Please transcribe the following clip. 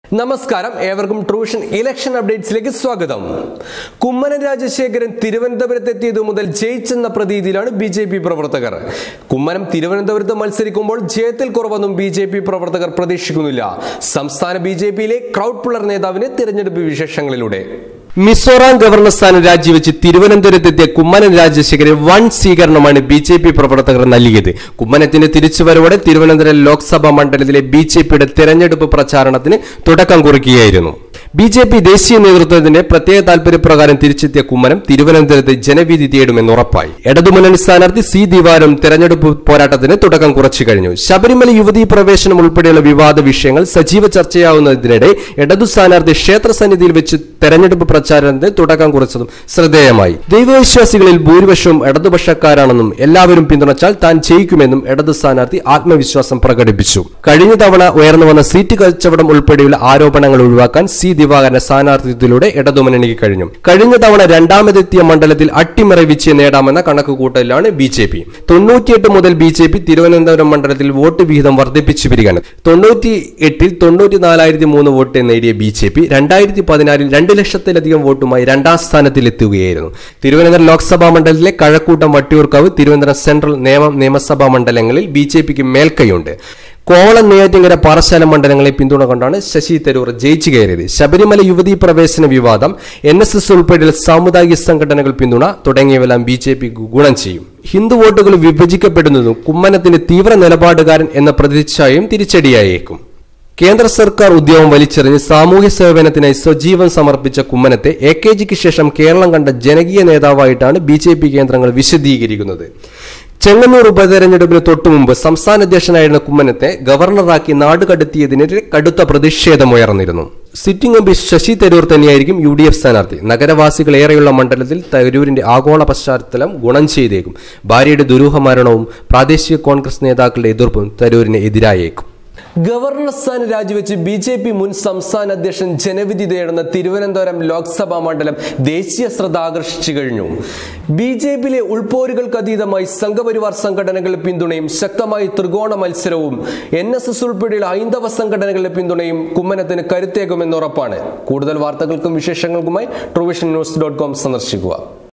നമസ്കാരം ഏവർക്കും ട്രൂഷൻ ഇലക്ഷൻ അപ്ഡേറ്റ്സിലേക്ക് സ്വാഗതം കുമ്മനം രാജശേഖരൻ തിരുവനന്തപുരത്തെത്തിയതു മുതൽ ജയിച്ചെന്ന പ്രതീതിയിലാണ് ബി ജെ പി പ്രവർത്തകർ കുമ്മനം തിരുവനന്തപുരത്ത് മത്സരിക്കുമ്പോൾ ജയത്തിൽ കുറവൊന്നും ബി ജെ പി പ്രവർത്തകർ പ്രതീക്ഷിക്കുന്നില്ല സംസ്ഥാന ബി ജെ പിയിലെ ക്രൗഡ് പുള്ളർ നേതാവിന് തിരഞ്ഞെടുപ്പ് വിശേഷങ്ങളിലൂടെ മിസോറാം ഗവർണർ സ്ഥാനം രാജിവെച്ച് തിരുവനന്തപുരത്തെത്തിയ കുമ്മനം രാജശേഖരൻ വൻ സ്വീകരണമാണ് ബി ജെ പി പ്രവർത്തകർ നൽകിയത് കുമ്മനത്തിന്റെ തിരിച്ചുവരവോടെ തിരുവനന്തപുരം ലോക്സഭാ മണ്ഡലത്തിലെ ബി ജെ പിയുടെ തെരഞ്ഞെടുപ്പ് പ്രചാരണത്തിന് തുടക്കം കുറിക്കുകയായിരുന്നു ബി ജെ പി ദേശീയ നേതൃത്വത്തിന്റെ പ്രത്യേക താൽപര്യപ്രകാരം തിരിച്ചെത്തിയ കുമ്മനം തിരുവനന്തപുരത്ത് ജനവിധി തേടുമെന്ന് ഉറപ്പായി ഇടതുമുന്നണി സ്ഥാനാർത്ഥി സി ദിവാരം തെരഞ്ഞെടുപ്പ് പോരാട്ടത്തിന് തുടക്കം കുറിച്ചു കഴിഞ്ഞു ശബരിമല യുവതീ പ്രവേശനം ഉൾപ്പെടെയുള്ള വിവാദ വിഷയങ്ങൾ സജീവ ചർച്ചയാവുന്നതിനിടെ ഇടതു സ്ഥാനാർത്ഥി ക്ഷേത്ര സന്നിധിയിൽ വെച്ച് തെരഞ്ഞെടുപ്പ് പ്രചാരണത്തിന് തുടക്കം കുറിച്ചതും ശ്രദ്ധേയമായി ദൈവവിശ്വാസികളിൽ ഭൂരിപക്ഷവും ഇടതുപക്ഷക്കാരാണെന്നും എല്ലാവരും പിന്തുണച്ചാൽ താൻ ജയിക്കുമെന്നും ഇടതു സ്ഥാനാർത്ഥി ആത്മവിശ്വാസം പ്രകടിപ്പിച്ചു കഴിഞ്ഞ തവണ ഉയർന്നു വന്ന സീറ്റ് കച്ചവടം ഉൾപ്പെടെയുള്ള ആരോപണങ്ങൾ ഒഴിവാക്കാൻ സി ദിവാകരന്റെ സ്ഥാനാർത്ഥിത്വത്തിലൂടെ ഇടതുമുന്നണിക്ക് കഴിഞ്ഞു കഴിഞ്ഞ തവണ രണ്ടാമതെത്തിയ മണ്ഡലത്തിൽ അട്ടിമറി വിജയം നേടാമെന്ന കണക്കുകൂട്ടലിലാണ് ബി ജെ പി തൊണ്ണൂറ്റിയെട്ട് മുതൽ ബി ജെ പി തിരുവനന്തപുരം മണ്ഡലത്തിൽ വോട്ട് വിഹിതം വർദ്ധിപ്പിച്ചു വരികയാണ് തൊണ്ണൂറ്റി എട്ടിൽ തൊണ്ണൂറ്റി നാലായിരത്തി മൂന്ന് വോട്ട് നേടിയ ബി ജെ പി രണ്ടായിരത്തി പതിനാലിൽ രണ്ട് ലക്ഷത്തിലധികം വോട്ടുമായി രണ്ടാം സ്ഥാനത്തിലെത്തുകയായിരുന്നു തിരുവനന്തപുരം ലോക്സഭാ മണ്ഡലത്തിലെ കഴക്കൂട്ടം വട്ടിയൂർക്കാവ് തിരുവനന്തപുരം സെൻട്രൽ നിയമം നിയമസഭാ മണ്ഡലങ്ങളിൽ ബി ജെ പിക്ക് മേൽക്കൈയുണ്ട് കോവളം നെയ്യാറ്റിങ്കര പാറശാല മണ്ഡലങ്ങളെ പിന്തുണ കൊണ്ടാണ് ശശി തരൂർ ജയിച്ചു കയറിയത് ശബരിമല യുവതീ പ്രവേശന വിവാദം എൻ എസ് എസ് ഉൾപ്പെടെയുള്ള സാമുദായിക സംഘടനകൾ പിന്തുണ തുടങ്ങിയവയെല്ലാം ബി ജെ പിക്ക് ഗുണം ചെയ്യും ഹിന്ദു വോട്ടുകൾ വിഭജിക്കപ്പെടുന്നതും കുമ്മനത്തിന്റെ തീവ്ര നിലപാടുകാരൻ എന്ന പ്രതിച്ഛായയും തിരിച്ചടിയായേക്കും കേന്ദ്ര സർക്കാർ ഉദ്യോഗം വലിച്ചെറിഞ്ഞ് സാമൂഹ്യ സേവനത്തിനായി സ്വജീവൻ സമർപ്പിച്ച കുമ്മനത്തെ എ കെ ജിക്ക് ശേഷം കേരളം കണ്ട ജനകീയ നേതാവായിട്ടാണ് ബി ജെ പി കേന്ദ്രങ്ങൾ വിശദീകരിക്കുന്നത് ചെങ്ങന്നൂർ ഉപതെരഞ്ഞെടുപ്പിന് തൊട്ടുമുമ്പ് സംസ്ഥാന അധ്യക്ഷനായിരുന്ന കുമ്മനത്തെ ഗവർണറാക്കി നാടുകടത്തിയതിനെതിരെ കടുത്ത പ്രതിഷേധമുയർന്നിരുന്നു sitting M P Shashi Tharoor തന്നെയായിരിക്കും യു ഡി എഫ് സ്ഥാനാർത്ഥി നഗരവാസികൾ ഏറെയുള്ള മണ്ഡലത്തിൽ തരൂരിന്റെ ആഗോള പശ്ചാത്തലം ഗുണം ചെയ്തേക്കും ഭാര്യയുടെ ദുരൂഹമരണവും പ്രാദേശിക കോൺഗ്രസ് നേതാക്കളുടെ എതിർപ്പും തരൂരിന് എതിരായേക്കും ഗവർണർ സ്ഥാനം രാജിവെച്ച് ബി ജെ പി മുൻ സംസ്ഥാന അധ്യക്ഷൻ ജനവിധി തേടുന്ന തിരുവനന്തപുരം ലോക്സഭാ മണ്ഡലം ദേശീയ ശ്രദ്ധ ആകർഷിച്ചു കഴിഞ്ഞു ബി ജെ പിയിലെ ഉൾപോരുകൾക്കതീതമായി സംഘപരിവാർ സംഘടനകളുടെ പിന്തുണയും ശക്തമായ ത്രികോണ മത്സരവും എൻ എസ് എസ് ഉൾപ്പെടെയുള്ള ഹൈന്ദവ സംഘടനകളുടെ പിന്തുണയും കുമ്മനത്തിന് കരുത്തേകുമെന്ന് ഉറപ്പാണ് കൂടുതൽ വാർത്തകൾക്കും വിശേഷങ്ങൾക്കുമായി ട്രൂവിഷൻ ന്യൂസ് ഡോട്ട് കോം സന്ദർശിക്കുക